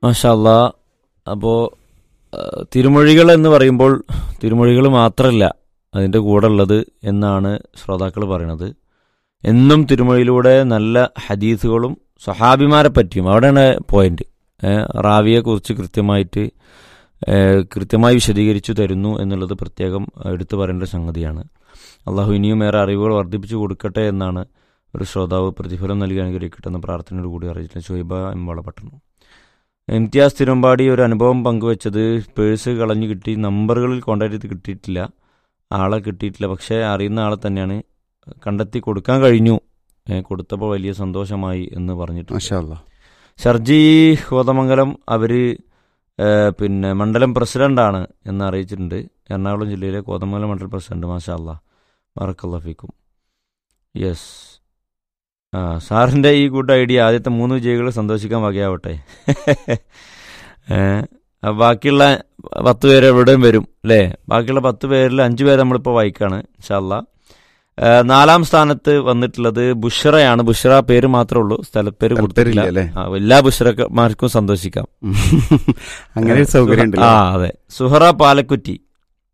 മാഷല്ല അപ്പോൾ തിരുമൊഴികൾ എന്ന് പറയുമ്പോൾ തിരുമൊഴികൾ മാത്രമല്ല അതിൻ്റെ കൂടെ ഉള്ളത് എന്നാണ് ശ്രോതാക്കൾ പറയണത് എന്നും തിരുമൊഴിയിലൂടെ നല്ല ഹദീസുകളും സഹാബിമാരെ പറ്റിയും അവിടെയാണ് പോയിന്റ് റാവിയെ കുറിച്ച് കൃത്യമായിട്ട് ഏഹ്, കൃത്യമായി വിശദീകരിച്ചു തരുന്നു എന്നുള്ളത് പ്രത്യേകം എടുത്തു പറയേണ്ട സംഗതിയാണ് അള്ളാഹു ഇനിയും ഏറെ അറിവുകൾ വർദ്ധിപ്പിച്ചു കൊടുക്കട്ടെ എന്നാണ് ഒരു ശ്രോതാവ് പ്രതിഫലം നൽകി അനുഗ്രഹിക്കട്ടെ എന്ന പ്രാർത്ഥനയോട് കൂടി അറിയിച്ചിട്ടുണ്ട് ഷൊയ്ബ എംവാള പട്ടണം ഇംതിയാസ് തിരുമ്പാടി ഒരു അനുഭവം പങ്കുവച്ചത് പേഴ്സ് കളഞ്ഞു കിട്ടി നമ്പറുകളിൽ കോൺടാക്ട് ചെയ്ത് കിട്ടിയിട്ടില്ല ആളെ കിട്ടിയിട്ടില്ല പക്ഷേ അറിയുന്ന ആളെ തന്നെയാണ് കണ്ടെത്തി കൊടുക്കാൻ കഴിഞ്ഞു ഏ, കൊടുത്തപ്പോൾ വലിയ സന്തോഷമായി എന്ന് പറഞ്ഞിട്ടുണ്ട് മാഷാ അല്ലാ. ഷർജി കോതമംഗലം അവര് ഏ, പിന്നെ മണ്ഡലം പ്രസിഡന്റാണ് എന്ന് അറിയിച്ചിട്ടുണ്ട് എറണാകുളം ജില്ലയിലെ കോതമംഗലം മണ്ഡലം പ്രസിഡന്റ് മാഷാ അല്ലാ ബറക്കല്ലാ ഫീക്കും യെസ് ആ സാറിൻ്റെ ഈ ഗുഡ് ഐഡിയ ആദ്യത്തെ മൂന്ന് വിജയികൾ സന്തോഷിക്കാൻ വകയാവട്ടെ ഏ, ആ ബാക്കിയുള്ള പത്ത് പേര് എവിടെയും വരും അല്ലേ ബാക്കിയുള്ള പത്ത് പേരിൽ അഞ്ച് പേര് നമ്മളിപ്പോൾ വായിക്കാണ് ഇൻഷാല്ല നാലാം സ്ഥാനത്ത് വന്നിട്ടുള്ളത് ബുഷറയാണ് ബുഷറ പേര് മാത്രമേ ഉള്ളൂ സ്ഥലപ്പേര് കൊടുത്തിട്ടില്ല സ്ഥലപ്പേരില്ല അല്ലേ? ആ, എല്ലാ ബുഷറമാർക്കും സന്തോഷിക്കാം അങ്ങനെ ഒരു സൗകര്യം ആ ഉണ്ടല്ലോ അതെ സുഹറ പാലക്കുറ്റി